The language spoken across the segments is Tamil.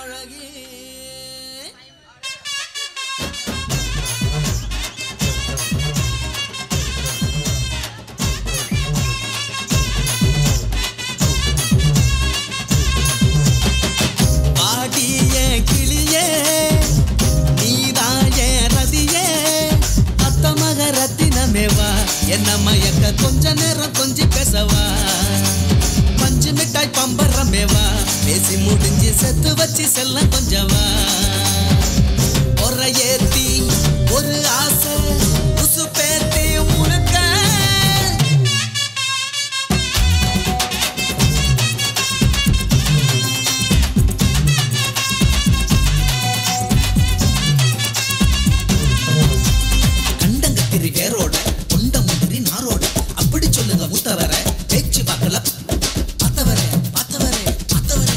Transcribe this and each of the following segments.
அழகி ஆடிய கிளியே நீதாய ரதியே அத்தமக ரத்தினமேவா என்ன மயக்க கொஞ்ச நேரம் கொஞ்சி பேசவா பஞ்சு மிட்டாய் பம்பரமேவா பேசி முடிஞ்சு செத்து வச்சு செல்ல கொஞ்சவா ஒரு ஏத்தி ஒரு ஆசை உசு பேத்தி உனக்க கண்டங்கத்திரி வேரோட கொண்ட முந்திரி நாரோட அப்படி சொல்லுங்க மூத்தவர பேச்சு பார்க்கல பார்த்தவர பார்த்தவர பார்த்தவர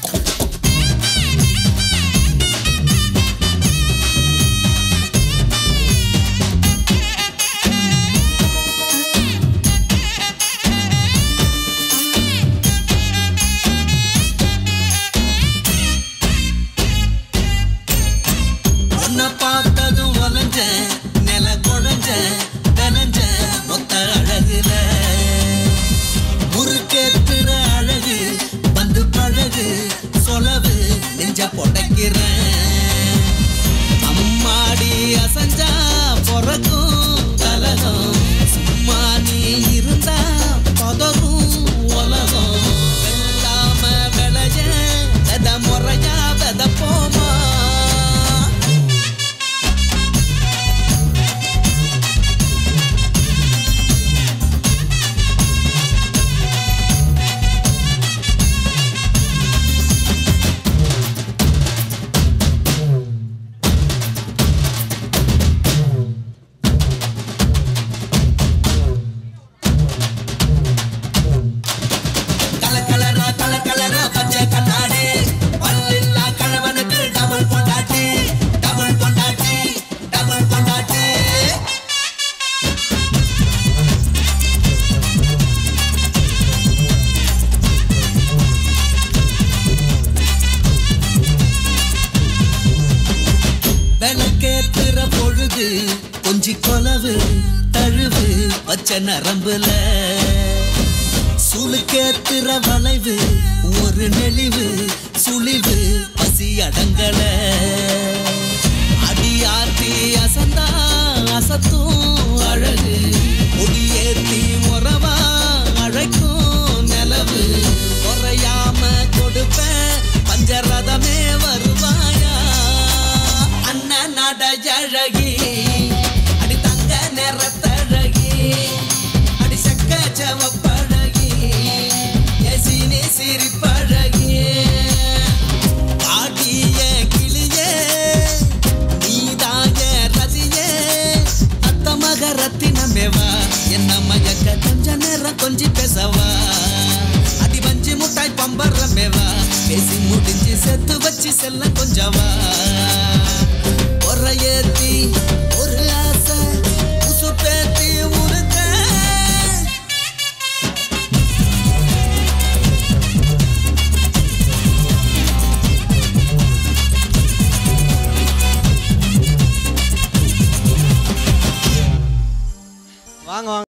உன்னை பார்த்ததும் வளைஞ்சேன் நில குழஞ்சேன் கலஞ்சேன் மொத்த அழகுல முறுக்கேத்துற அழகு வந்து பழகு சொலவு நெஞ்ச பொடைக்கிறேன் அம்மாடி அசஞ்சா பிறக்கும் கலகம் சும்மா நீ இருந்தா பதகும் உலகம் வெள்ளாம விளைய வெத முறையா வெத போமா கலக்கலரா கலக்கலரா பச்சை கண்ணாடி பல்லில்லா கணவனுக்கு டபுள் பொண்டாட்டி டபுள் பொண்டாட்டி டபுள் பொண்டாட்டி விளக்கேத்துற பொழுது கொஞ்சி கொலவு தழுவு பச்சை நரம்புல சுளுக்கேத்துற வளைவு ஒரு நெளிவு சுழிவு பசி அடங்கல அடியாத்தி அசந்தா அசத்தும் அழகு ஒடியேத்தி உறவா அழைக்கும் நிலவு குறையாம கொடுப்பேன் பஞ்சரதமே வருவாயா அண்ணன் நடழகி அடி தங்க நிறத்தழகி அடி சக்க சவப்பழகி எசினி சிரிப்பழகி ஆடிய கிளியே நீதாய ரதியே அத்தமக ரத்தினமேவா என்ன மயக்க கொஞ்ச நேரம் கொஞ்சி பேசவா அடி வஞ்சி முட்டாய் பம்பரமேவா பேசி முடிஞ்சு செத்து வச்சு செல்ல கொஞ்சவா ஒரு ஏத்தி ஒரு ஆசை உசு பேத்தி உனக்க வாங்க வாங்க